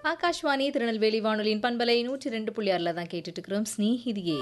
ஆகாஷ்வாணி திருநெல்வேலி வானொலியின் பண்பலை நூற்றி ரெண்டு புள்ளி ஆறில் தான் கேட்டுட்டு இருக்கிறோம் ஸ்நேகிதியே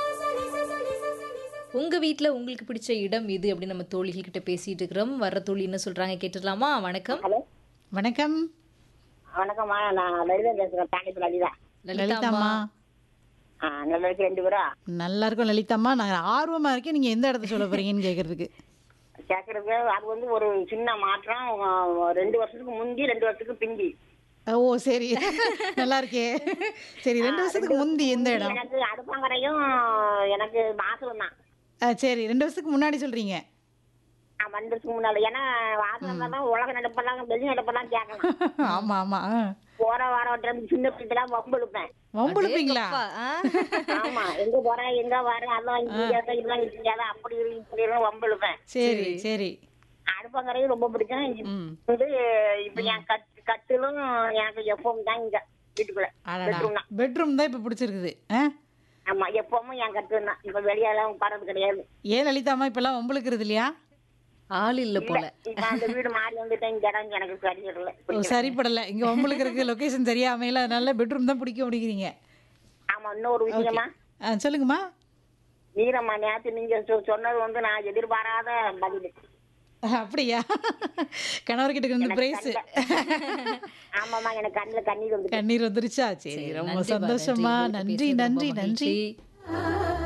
உங்க வீட்ல உங்களுக்கு பிடிச்ச இடம் இது அப்படின்னு நம்ம தோழிகள் கிட்ட பேசிட்டு இருக்கிறோம் வர்ற தோழி என்ன சொல்றாங்க கேட்டுடலாமா வணக்கம் ஹலோ வணக்கம் வணக்கம்மா நான் லலிதா பேசுறேன் தாண்டிப்பு லலிதா லலிதாம்மா ஆ நல்லா இருக்கு ரெண்டு பேரும் நல்லா இருக்கும் லலிதாம்மா நான் ஆர்வமா இருக்கேன் நீங்க எந்த இடத்த சொல்ல போறீங்கன்னு கேக்குறதுக்கு கேட்கறது அது வந்து ஒரு சின்ன மாற்றம் ஆ, ரெண்டு வருஷத்துக்கு முந்தி ரெண்டு வருஷத்துக்கு பிந்தி ஓ சரி நல்லா இருக்கே சரி ரெண்டு வருஷத்துக்கு முந்தி எந்த இடம் எனக்கு அடுப்பாங்கரையும் எனக்கு மாசம் தான் ஆ, சரி ரெண்டு வருஷத்துக்கு முன்னாடி சொல்றீங்க ரெண்டு வருஷத்துக்கு முன்னால ஏன்னா வாசல் தான் உலக நடப்பெல்லாம் வெளி நடப்பெல்லாம் கேட்கலாம் ஆமா ஆமா ஆ. போற வார வட்டம் சின்ன பிள்ளைலாம் வம்பு இழுப்பேன் வம்புழுப்பீங்களா அப்பா, ஆ. ஆமா எங்க போறேன் எங்க வரேன் அதெல்லாம் இங்க இதெல்லாம் இங்க அப்படி இரு, இப்படி இரு வம்பு இழுப்பேன் சரி சரி அடுப்பங்கரையும் ரொம்ப பிடிக்கும் ம் வந்து இப்ப என் கட்டு கட்டிலும் எனக்கு எப்பவும் தான் இங்க வீட்டுக்குள்ள பெட்ரூம் தான் பெட்ரூம் தான் இப்ப பிடிச்சிருக்குது ஆ? ஆமா எப்பவும் என் கட்டு தான் இப்ப வெளியெல்லாம் உட்காரது கிடையாது ஏன் லலிதாம்மா இப்பெல்லாம் வம்புழுக்கிறது இல்லையா ஆள் இல்ல போல இப்ப அந்த வீடு மாறி வந்துட்டேன் இந்த இடம் எனக்கு சரியிடல ஓ சரிப்படல இங்க வம்புழுக்கிறதுக்கு லொகேஷன் சரியா அமையல அதனால பெட்ரூம் தான் பிடிக்க முடிக்கிறீங்க ஆமா இன்னொரு விஷயமா ஆ சொல்லுங்கம்மா வீரம்மா நேத்து நீங்க சொ- சொன்னது வந்து நான் எதிர்பாராத பதில் அப்படியா கணவர்கிட்ட இருந்து பிரைஸ் ஆமாமா எனக்கு கண்ணுல கண்ணீர் வந்து கண்ணீர் வந்துருச்சா சரி ரொம்ப நன்றிப்பா, சந்தோஷமா நன்றி. நன்றி உங்களுக்கு நன்றி பேசுனது ரொம்ப நன்றி மகிழ்ச்சி.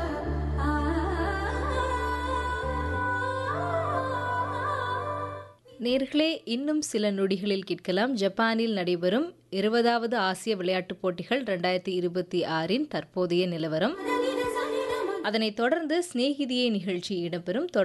நேர்களே இன்னும் சில நொடிகளில் கேட்கலாம் ஜப்பானில் நடைபெறும் இருபதாவது ஆசிய விளையாட்டுப் போட்டிகள் ரெண்டாயிரத்தி இருபத்தி ஆறின் தற்போதைய நிலவரம் அதனைத் தொடர்ந்து சிநேகிதியே நிகழ்ச்சி இடம்பெறும்